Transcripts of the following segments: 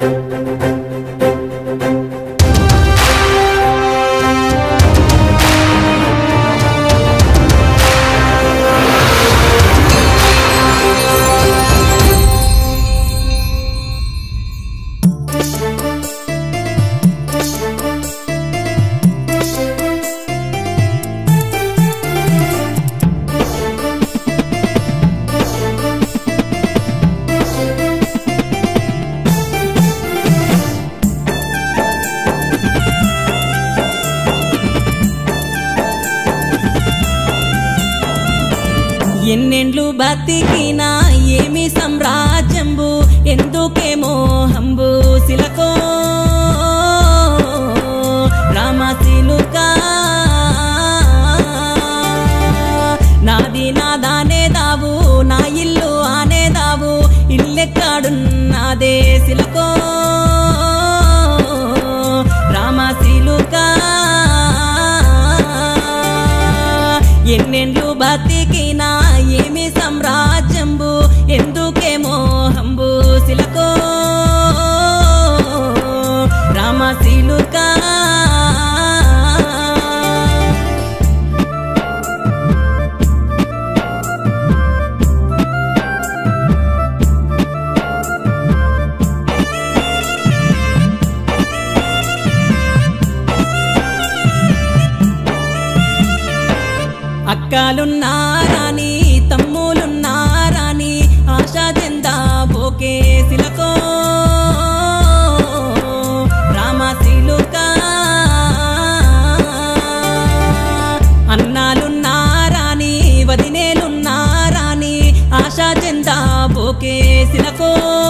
ఎన్నెండ్లు బతికినా ఏమి సామ్రాజ్యంబు ఎందుకేమో హంబు శిలకో రామశిలుక నాది నాదానే దావు నా ఇల్లు ఆనే దావు ఇల్లెక్కాడున్నదే శిలకో రామశిలుక ఎన్నెండ్లు బతికినా ఏమి సామ్రాజ్యంబు ఎందుకేమో హంబు శిలకో రామశిలుక అక్కలున్నారాని తమ్ములున్నారాని ఆశా చెందా బోకే శిలకో రామశిలుక అన్నాలున్నారాని వదినేలున్నారాని ఆశా చెందా బోకే శిలకో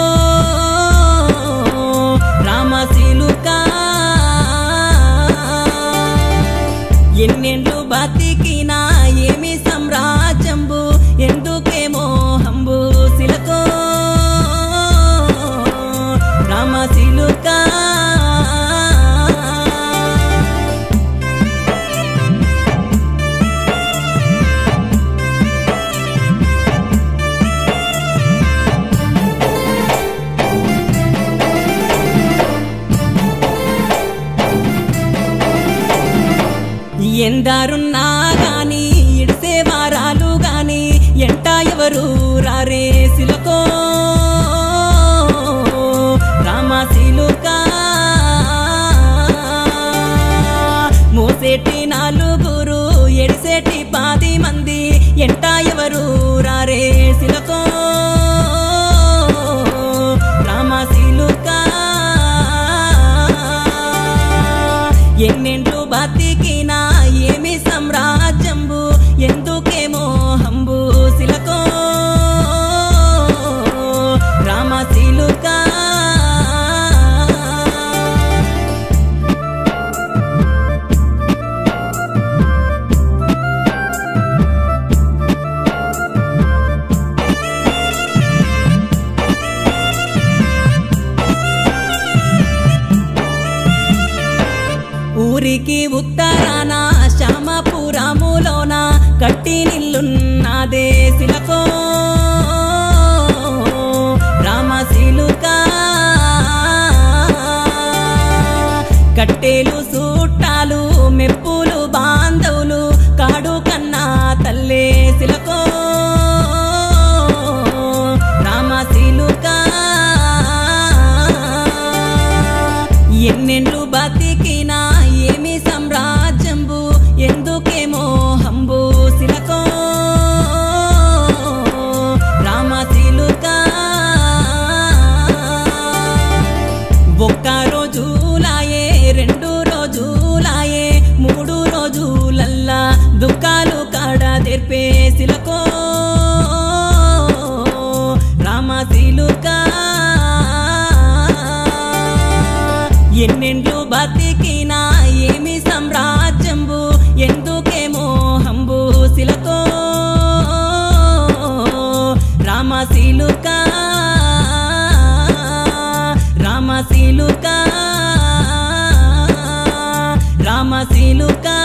రామశిలుక ఎన్నెండ్లు బతికినా ఏమి సామ్రాజ్యంబు ఎందుకేమో హంబు శిలకో రామశిలుక ఎందారున్నా గాని ఇడిసే వారాలు గాని ఎంట ఎవరు రారే శిలకో రామశిలుక మోసేటి నాలుగురు ఎడిసేటి పది మంది ఎంట ఎవరు రారే శిలకో రామశిలుక ఎన్నెండ్లు బతికినా ఏమి సామ్రాజ్యంబు ఎందుకేమో హంబు శిలకో రామశిలుక ఊరికి ఉత్తరాన శ్యామపురములోన కట్టి నిల్లున్నదే శిలకో రామశిలుక కట్టెలు సూట్టాలు మెప్పులు బాంధవులు కాడు కన్నా తల్లే శిలకో రామశిలుక ఎన్నెండ్లు బతికినా ఏమి సామ్రాజ్యంబు ఎందుకేమో హంబు శిలకో రామశిలుక ఒక్క రోజులాయే రెండు రోజులాయే మూడు రోజులల్లా దుఃఖాలు కాడ తెర్పే శిలకో రామశిలుక ఎన్నెండ్లు బతికినా ఏమి సామ్రాజ్యంబు ఎందుకేమో హంబు శిలకో రామశిలుక రామశిలుక రామశిలుక